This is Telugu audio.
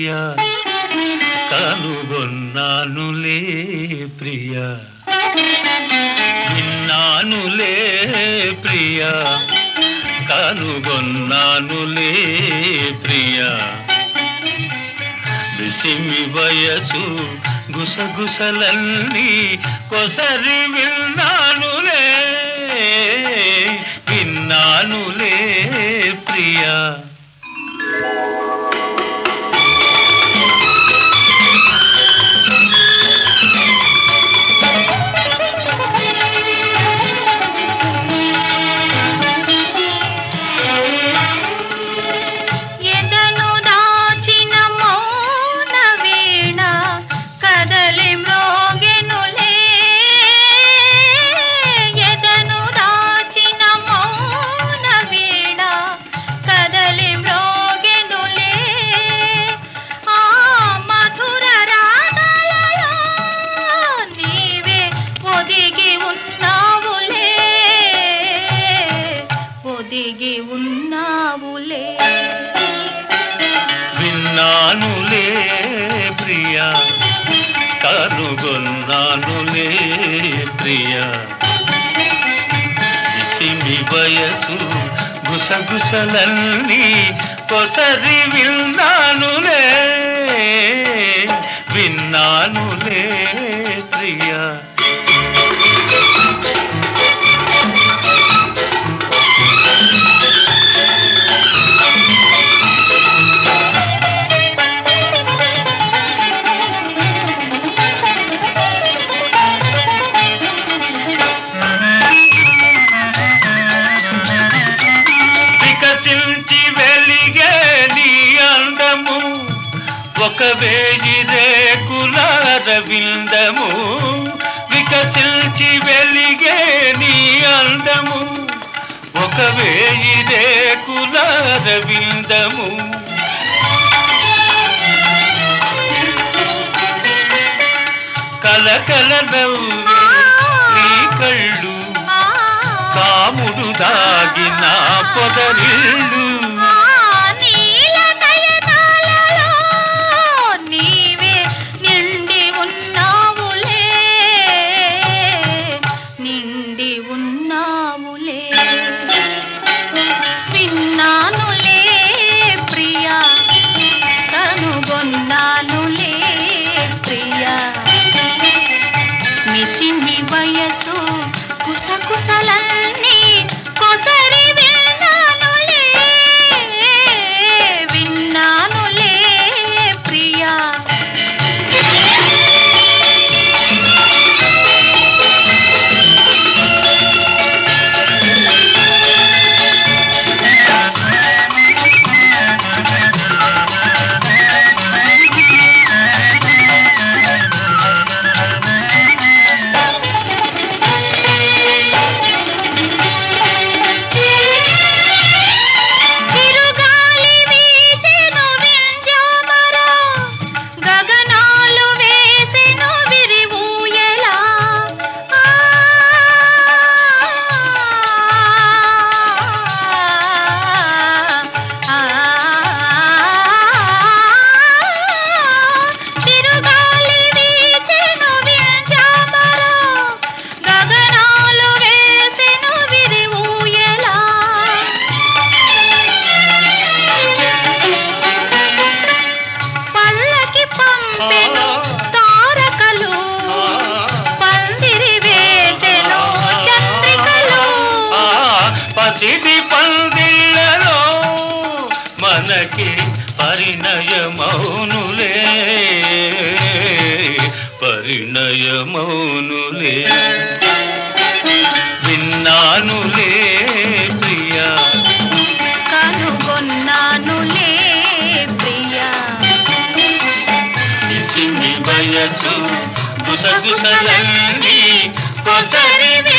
ప్రియా కనుగొన్నానులే ప్రియా విన్నానులే ప్రియా కనుగొన్నానులే ప్రియా విసిమి వయసు గుసగుసలన్నీ కొసరి విన్నానులే విన్నానులే ప్రియా ఎదను దాచిన మౌన వీణ కదలి మ్రోగెనులే ఎదను దాచిన మౌన వీణ కదలి మ్రోగెనులే ఆ మధుర రాగలలో నీవే ఒదిగి ఉన్నావులే ఒదిగి ఉన్నావులే విన్నానులే ప్రియా కనుగొన్నానులే ప్రియా విసిమి వయసు గుసగుసలన్నీ కొసరి విన్నానులే విన్నానులే ప్రియా వికసించి వెలిగే నీ అందము ఒక వేయి రేకుల రవిందము వికసించి వెలిగే నీ అందము ఒక వేయి రేకుల రవిందము కలకల నవ్వే నీ కళ్ళు ఆ కాముడు దాగిన పొదరిల్లు ఆ నీల నయనాలలో నీవే నిండి ఉన్నావులే నిండి ఉన్నావులే విన్నానులే ప్రియా కనుగొన్నానులే ప్రియా మిసిమి వయసు కుసకుసలన్నీ కొసరి విన్నానులే విన్నానులే ప్రియా తిరుగాలి వీసెను వింజామరా గగనాలు వేసెను విరివూయలా ఆ తిరుగాలి వీసెను వింజామరా గగనాలు వేసెను విరివూయలా పల్లకి పంపెను తారకలు పందిరి వేసెను చంద్రికలు ఆ పసిడి పందిళ్ళలో మనకి పరిణయమౌనులే పరిణయమౌనులే విన్నానులే ప్రియా కనుగొన్నానులే ప్రియా నిసిమి వయసు గుసగుసలన్నీ కొసరి